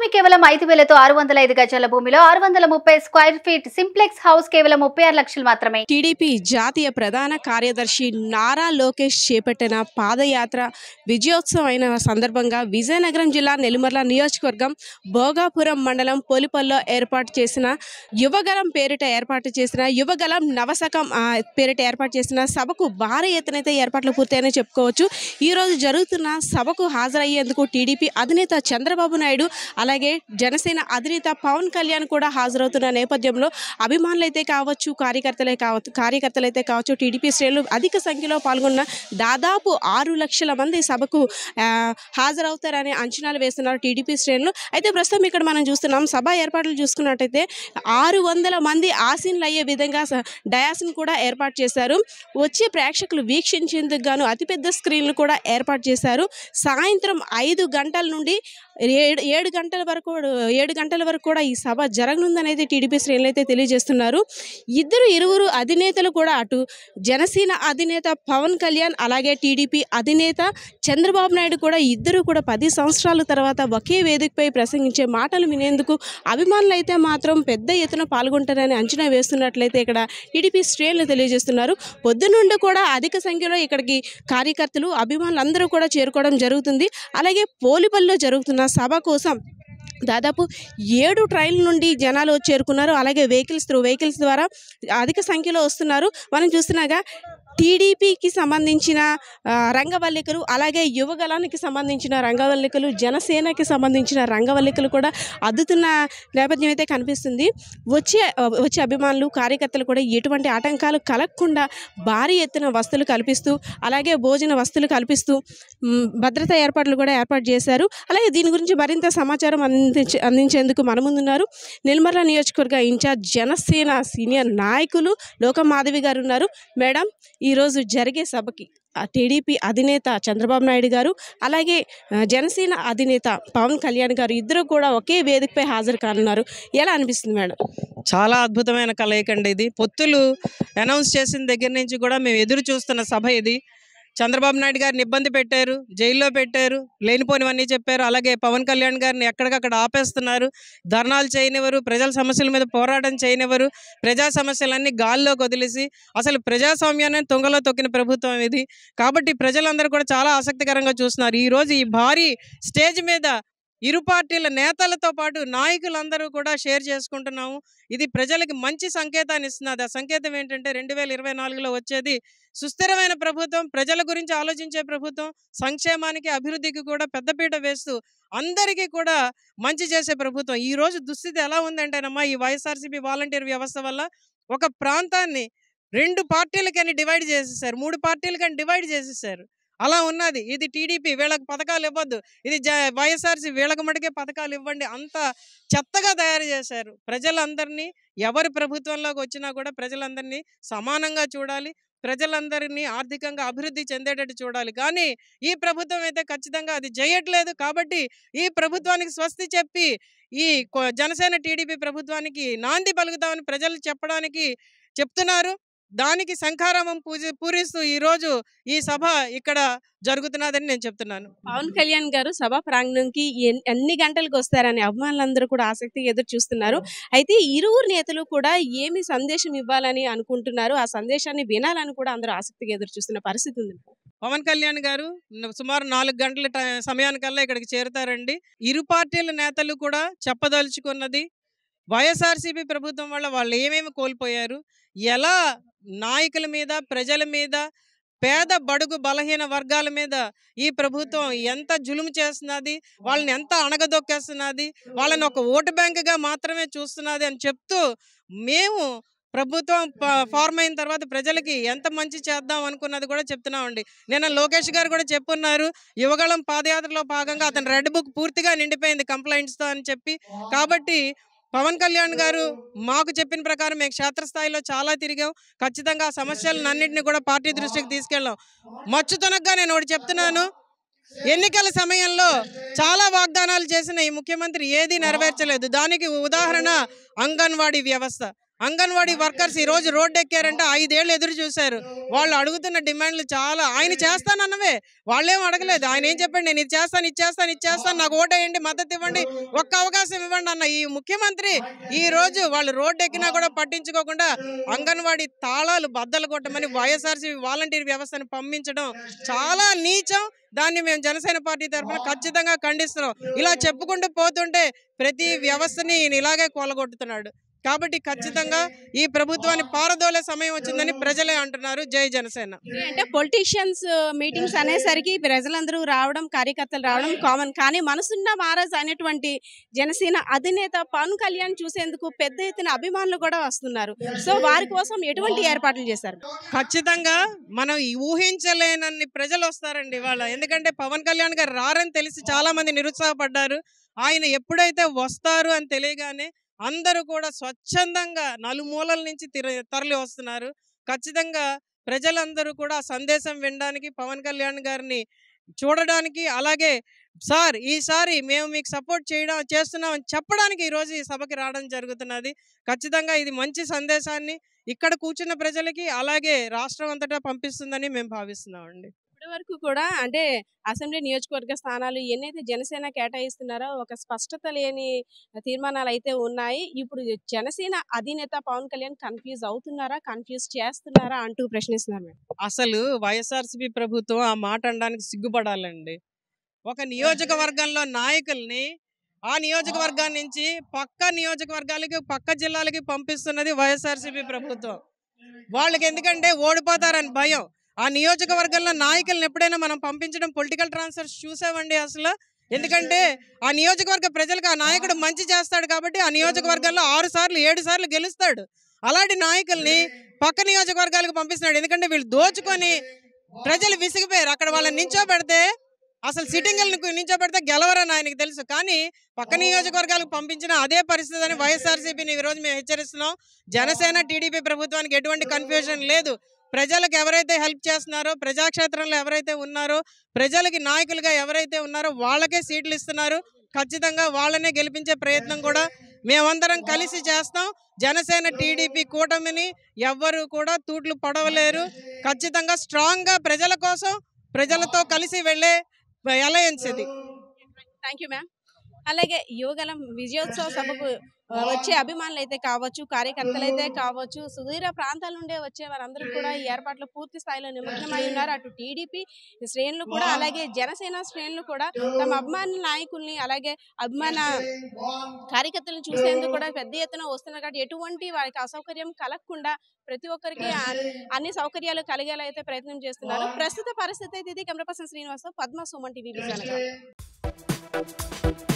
భూమి కేవలం ఐదు వేలతో ఆరు వందల ఐదు గజాల భూమిలో ఆరు వందల ముప్పై స్క్వేర్ ఫీట్ సింప్లెక్స్ హౌస్ కేవలం ముప్పై ఆరు లక్షలు మాత్రమే టీడీపీ జాతీయ ప్రధాన కార్యదర్శి నారా లోకేష్ చేపట్టిన పాదయాత్ర విజయోత్సవం అయిన సందర్భంగా విజయనగరం జిల్లా నెల్లిమర్ల నియోజకవర్గం భోగాపురం మండలం పోలిపల్లో ఏర్పాటు చేసిన యువగలం పేరిట ఏర్పాటు చేసిన యువగలం నవశకం ఆ, పేరిట ఏర్పాటు చేసిన సభకు భారీ ఎత్తునైతే ఏర్పాట్లు పూర్తయినా చెప్పుకోవచ్చు ఈ రోజు జరుగుతున్న సభకు హాజరయ్యేందుకు టీడీపీ అధినేత చంద్రబాబు నాయుడు అలాగే జనసేన అధినేత పవన్ కళ్యాణ్ కూడా హాజరవుతున్న నేపథ్యంలో అభిమానులైతే కావచ్చు కార్యకర్తలే కావచ్చు కార్యకర్తలైతే కావచ్చు టీడీపీ శ్రేణులు అధిక సంఖ్యలో పాల్గొన్న దాదాపు ఆరు లక్షల మంది సభకు ఆ, హాజరవుతారని అంచనాలు వేస్తున్నారు టీడీపీ శ్రేణులు అయితే ప్రస్తుతం ఇక్కడ మనం చూస్తున్నాం సభ ఏర్పాట్లు చూసుకున్నట్టయితే ఆరు వందల మంది ఆసీన్లు అయ్యే విధంగా స- డయాస్ని కూడా ఏర్పాటు చేశారు వచ్చే ప్రేక్షకులు వీక్షించేందుకు గాను అతిపెద్ద స్క్రీన్లు కూడా ఏర్పాటు చేశారు సాయంత్రం ఐదు గంటల నుండి ఏడు ఏడు గంటల వరకు ఏడు గంటల వరకు కూడా ఈ సభ జరగనుందనేది టీడీపీ శ్రేణులు అయితే తెలియజేస్తున్నారు ఇద్దరు ఇరువురు అధినేతలు కూడా అటు జనసేన అధినేత పవన్ కళ్యాణ్ అలాగే టీడీపీ అధినేత చంద్రబాబు నాయుడు కూడా ఇద్దరు కూడా పది సంవత్సరాల తర్వాత ఒకే వేదికపై ప్రసంగించే మాటలు వినేందుకు అభిమానులు అయితే మాత్రం పెద్ద ఎత్తున పాల్గొంటారని అంచనా వేస్తున్నట్లయితే ఇక్కడ టీడీపీ శ్రేణులు తెలియజేస్తున్నారు పొద్దునుండి కూడా అధిక సంఖ్యలో ఇక్కడికి కార్యకర్తలు అభిమానులు అందరూ కూడా చేరుకోవడం జరుగుతుంది అలాగే పోలిపల్లిలో జరుగుతున్న సభ కోసం దాదాపు ఏడు ట్రైన్ల నుండి జనాలు వచ్చి చేరుకున్నారు అలాగే వెహికల్స్ త్రూ వెహికల్స్ ద్వారా అధిక సంఖ్యలో వస్తున్నారు మనం చూస్తున్నాగా టీడీపీకి సంబంధించిన ఆ, రంగవల్లికలు అలాగే యువగలానికి సంబంధించిన రంగవల్లికలు జనసేనకి సంబంధించిన రంగవల్లికలు కూడా అద్దుతున్న నేపథ్యం అయితే కనిపిస్తుంది వచ్చే వచ్చే అభిమానులు కార్యకర్తలు కూడా ఎటువంటి ఆటంకాలు కలగకుండా భారీ ఎత్తున వస్తువులు కల్పిస్తూ అలాగే భోజన వస్తువులు కల్పిస్తూ మ్, భద్రతా ఏర్పాట్లు కూడా ఏర్పాటు చేశారు అలాగే దీని గురించి మరింత సమాచారం అందించే అందించేందుకు మన ముందున్నారు నెల్మర్ల నియోజకవర్గ ఇన్ఛార్జ్ జనసేన సీనియర్ నాయకులు లోకం మాధవి గారు ఉన్నారు మేడం ఈరోజు జరిగే సభకి ఆ టీడీపీ అధినేత చంద్రబాబు నాయుడు గారు అలాగే ఆ, జనసేన అధినేత పవన్ కళ్యాణ్ గారు ఇద్దరు కూడా ఒకే వేదికపై హాజరు కానున్నారు ఎలా అనిపిస్తుంది మేడం చాలా అద్భుతమైన కలయిక అండి ఇది పొత్తులు అనౌన్స్ చేసిన దగ్గర నుంచి కూడా మేము ఎదురు చూస్తున్న సభ ఇది చంద్రబాబు నాయుడు గారిని ఇబ్బంది పెట్టారు జైల్లో పెట్టారు లేనిపోనివన్నీ చెప్పారు అలాగే పవన్ కళ్యాణ్ గారిని ఎక్కడికక్కడ ఆపేస్తున్నారు ధర్నాలు చేయనివ్వరు ప్రజల సమస్యల మీద పోరాటం చేయనివ్వరు ప్రజా సమస్యలన్నీ గాల్లోకి వదిలేసి అసలు ప్రజాస్వామ్యాన్ని తుంగలో తొక్కిన ప్రభుత్వం ఇది కాబట్టి ప్రజలందరూ కూడా చాలా ఆసక్తికరంగా చూస్తున్నారు ఈ రోజు ఈ భారీ స్టేజ్ మీద ఇరు పార్టీల నేతలతో పాటు నాయకులందరూ కూడా షేర్ చేసుకుంటున్నాము ఇది ప్రజలకి మంచి సంకేతాన్ని ఇస్తున్నది ఆ సంకేతం ఏంటంటే రెండు వేల ఇరవై నాలుగులో వచ్చేది సుస్థిరమైన ప్రభుత్వం ప్రజల గురించి ఆలోచించే ప్రభుత్వం సంక్షేమానికి అభివృద్ధికి కూడా పెద్దపీట వేస్తూ అందరికీ కూడా మంచి చేసే ప్రభుత్వం ఈ రోజు దుస్థితి ఎలా ఉందంటేనమ్మా ఈ వైఎస్ఆర్సీపీ వాలంటీర్ వ్యవస్థ వల్ల ఒక ప్రాంతాన్ని రెండు పార్టీలకని డివైడ్ చేసేసారు మూడు పార్టీలకని డివైడ్ చేసేసారు అలా ఉన్నది ఇది టీడీపీ వీళ్ళకి పథకాలు ఇవ్వద్దు ఇది జ వైఎస్ఆర్సీ వీళ్ళకి మటుకే పథకాలు ఇవ్వండి అంత చెత్తగా తయారు చేశారు ప్రజలందరినీ ఎవరి ప్రభుత్వంలోకి వచ్చినా కూడా ప్రజలందరినీ సమానంగా చూడాలి ప్రజలందరినీ ఆర్థికంగా అభివృద్ధి చెందేటట్టు చూడాలి కానీ ఈ ప్రభుత్వం అయితే ఖచ్చితంగా అది చేయట్లేదు కాబట్టి ఈ ప్రభుత్వానికి స్వస్తి చెప్పి ఈ కొ- జనసేన టీడీపీ ప్రభుత్వానికి నాంది పలుకుతామని ప్రజలు చెప్పడానికి చెప్తున్నారు దానికి శంఖారామం పూజ పూరిస్తూ ఈరోజు ఈ సభ ఇక్కడ జరుగుతున్నదని నేను చెప్తున్నాను పవన్ కళ్యాణ్ గారు సభా ప్రాంగణంకి ఎన్- ఎన్ని గంటలకు వస్తారని అభిమానులందరూ కూడా ఆసక్తిగా ఎదురు చూస్తున్నారు అయితే ఇరువురు నేతలు కూడా ఏమి సందేశం ఇవ్వాలని అనుకుంటున్నారు ఆ సందేశాన్ని వినాలని కూడా అందరూ ఆసక్తిగా ఎదురు చూస్తున్న పరిస్థితి ఉంది పవన్ కళ్యాణ్ గారు న- సుమారు నాలుగు గంటల టై- సమయానికల్లా ఇక్కడికి చేరుతారండి ఇరు పార్టీల నేతలు కూడా చెప్పదలుచుకున్నది వైఎస్ఆర్సీపీ ప్రభుత్వం వల్ల వాళ్ళు ఏమేమి కోల్పోయారు ఎలా నాయకుల మీద ప్రజల మీద పేద బడుగు బలహీన వర్గాల మీద ఈ ప్రభుత్వం ఎంత జులుము చేస్తున్నది వాళ్ళని ఎంత అణగదొక్కేస్తున్నది వాళ్ళని ఒక ఓటు బ్యాంకుగా మాత్రమే చూస్తున్నది అని చెప్తూ మేము ప్రభుత్వం ప- ఫార్మ్ అయిన తర్వాత ప్రజలకి ఎంత మంచి చేద్దాం అనుకున్నది కూడా చెప్తున్నామండి నిన్న లోకేష్ గారు కూడా చెప్పున్నారు యువగళం పాదయాత్రలో భాగంగా అతని రెడ్ బుక్ పూర్తిగా నిండిపోయింది కంప్లైంట్స్తో అని చెప్పి కాబట్టి పవన్ కళ్యాణ్ గారు మాకు చెప్పిన ప్రకారం మేము క్షేత్రస్థాయిలో చాలా తిరిగాం ఖచ్చితంగా ఆ సమస్యలను అన్నింటినీ కూడా పార్టీ దృష్టికి తీసుకెళ్ళాం మచ్చుతనగ్గా నేను ఒకటి చెప్తున్నాను ఎన్నికల సమయంలో చాలా వాగ్దానాలు చేసిన ఈ ముఖ్యమంత్రి ఏది నెరవేర్చలేదు దానికి ఉదాహరణ అంగన్వాడీ వ్యవస్థ అంగన్వాడీ వర్కర్స్ ఈ రోజు రోడ్డు ఎక్కారంటే ఐదేళ్ళు ఎదురు చూశారు వాళ్ళు అడుగుతున్న డిమాండ్లు చాలా ఆయన చేస్తానన్నవే వాళ్ళేం అడగలేదు ఆయన ఏం చెప్పండి నేను ఇది చేస్తాను ఇది చేస్తాను ఇది చేస్తాను నాకు ఓటేయండి మద్దతు ఇవ్వండి ఒక్క అవకాశం ఇవ్వండి అన్న ఈ ముఖ్యమంత్రి ఈ రోజు వాళ్ళు రోడ్డు ఎక్కినా కూడా పట్టించుకోకుండా అంగన్వాడీ తాళాలు బద్దలు కొట్టమని వైఎస్ఆర్సీ వాలంటీర్ వ్యవస్థను పంపించడం చాలా నీచం దాన్ని మేము జనసేన పార్టీ తరఫున ఖచ్చితంగా ఖండిస్తున్నాం ఇలా చెప్పుకుంటూ పోతుంటే ప్రతి వ్యవస్థని ఈయన ఇలాగే కొలగొట్టుతున్నాడు కాబట్టి ఖచ్చితంగా ఈ ప్రభుత్వాన్ని పారదోలే సమయం వచ్చిందని ప్రజలే అంటున్నారు జై జనసేన అంటే పొలిటీషియన్స్ మీటింగ్స్ అనేసరికి ప్రజలందరూ రావడం కార్యకర్తలు రావడం కామన్ కానీ మనసున్న మహారాజ్ అనేటువంటి జనసేన అధినేత పవన్ కళ్యాణ్ చూసేందుకు పెద్ద ఎత్తున అభిమానులు కూడా వస్తున్నారు సో వారి కోసం ఎటువంటి ఏర్పాట్లు చేశారు ఖచ్చితంగా మనం ఈ ఊహించలేనన్ని ప్రజలు వస్తారండి ఇవాళ ఎందుకంటే పవన్ కళ్యాణ్ గారు రారని తెలిసి చాలా మంది నిరుత్సాహపడ్డారు ఆయన ఎప్పుడైతే వస్తారు అని తెలియగానే అందరూ కూడా స్వచ్ఛందంగా నలుమూలల నుంచి తిర తరలి వస్తున్నారు ఖచ్చితంగా ప్రజలందరూ కూడా ఆ సందేశం వినడానికి పవన్ కళ్యాణ్ గారిని చూడడానికి అలాగే సార్ ఈసారి మేము మీకు సపోర్ట్ చేయడం చేస్తున్నాం అని చెప్పడానికి ఈరోజు ఈ సభకి రావడం జరుగుతున్నది ఖచ్చితంగా ఇది మంచి సందేశాన్ని ఇక్కడ కూర్చున్న ప్రజలకి అలాగే రాష్ట్రం అంతటా పంపిస్తుందని మేము భావిస్తున్నామండి ఇప్పటి వరకు కూడా అంటే అసెంబ్లీ నియోజకవర్గ స్థానాలు ఎన్నైతే జనసేన కేటాయిస్తున్నారో ఒక స్పష్టత లేని తీర్మానాలు అయితే ఉన్నాయి ఇప్పుడు జనసేన అధినేత పవన్ కళ్యాణ్ కన్ఫ్యూజ్ అవుతున్నారా కన్ఫ్యూజ్ చేస్తున్నారా అంటూ ప్రశ్నిస్తున్నారు మేడం అసలు వైఎస్ఆర్సీపీ ప్రభుత్వం ఆ మాట అనడానికి సిగ్గుపడాలండి ఒక నియోజకవర్గంలో నాయకుల్ని ఆ నియోజకవర్గాన్ని నుంచి పక్క నియోజకవర్గాలకి పక్క జిల్లాలకి పంపిస్తున్నది వైఎస్ఆర్సీపీ ప్రభుత్వం వాళ్ళకి ఎందుకంటే ఓడిపోతారని భయం ఆ నియోజకవర్గంలో నాయకులను ఎప్పుడైనా మనం పంపించడం పొలిటికల్ ట్రాన్స్ఫర్స్ చూసామండి అసలు ఎందుకంటే ఆ నియోజకవర్గ ప్రజలకు ఆ నాయకుడు మంచి చేస్తాడు కాబట్టి ఆ నియోజకవర్గంలో ఆరు సార్లు ఏడు సార్లు గెలుస్తాడు అలాంటి నాయకుల్ని పక్క నియోజకవర్గాలకు పంపిస్తున్నాడు ఎందుకంటే వీళ్ళు దోచుకొని ప్రజలు విసిగిపోయారు అక్కడ వాళ్ళని నించోబెడితే అసలు సిట్టింగ్ నించోబెడితే గెలవరని ఆయనకి తెలుసు కానీ పక్క నియోజకవర్గాలకు పంపించిన అదే పరిస్థితి అని వైఎస్ఆర్సీపీని ఈరోజు మేము హెచ్చరిస్తున్నాం జనసేన టీడీపీ ప్రభుత్వానికి ఎటువంటి కన్ఫ్యూజన్ లేదు ప్రజలకు ఎవరైతే హెల్ప్ చేస్తున్నారో ప్రజాక్షేత్రంలో ఎవరైతే ఉన్నారో ప్రజలకి నాయకులుగా ఎవరైతే ఉన్నారో వాళ్ళకే సీట్లు ఇస్తున్నారు ఖచ్చితంగా వాళ్ళనే గెలిపించే ప్రయత్నం కూడా మేమందరం కలిసి చేస్తాం జనసేన టీడీపీ కూటమిని ఎవ్వరు కూడా తూట్లు పడవలేరు ఖచ్చితంగా స్ట్రాంగ్గా ప్రజల కోసం ప్రజలతో కలిసి వెళ్ళే అలయన్స్ ఇది థ్యాంక్ యూ మ్యామ్ అలాగే యువగలం విజయోత్సవ సభకు ఆ, వచ్చే అభిమానులు అయితే కావచ్చు కార్యకర్తలు అయితే కావచ్చు సుదూర ప్రాంతాల నుండే వచ్చే వారందరూ కూడా ఈ ఏర్పాట్లు పూర్తి స్థాయిలో నిమగ్నమై ఉన్నారు అటు టీడీపీ శ్రేణులు కూడా అలాగే జనసేన శ్రేణులు కూడా తమ అభిమాన నాయకుల్ని అలాగే అభిమాన కార్యకర్తలను చూసేందుకు కూడా పెద్ద ఎత్తున వస్తున్నారు కాబట్టి ఎటువంటి వారికి అసౌకర్యం కలగకుండా ప్రతి ఒక్కరికి అన్- అన్ని సౌకర్యాలు కలిగేలా అయితే ప్రయత్నం చేస్తున్నారు ప్రస్తుత పరిస్థితి అయితే ఇది camera person Srinivasa Rao Padma Suman TV Vizianagaram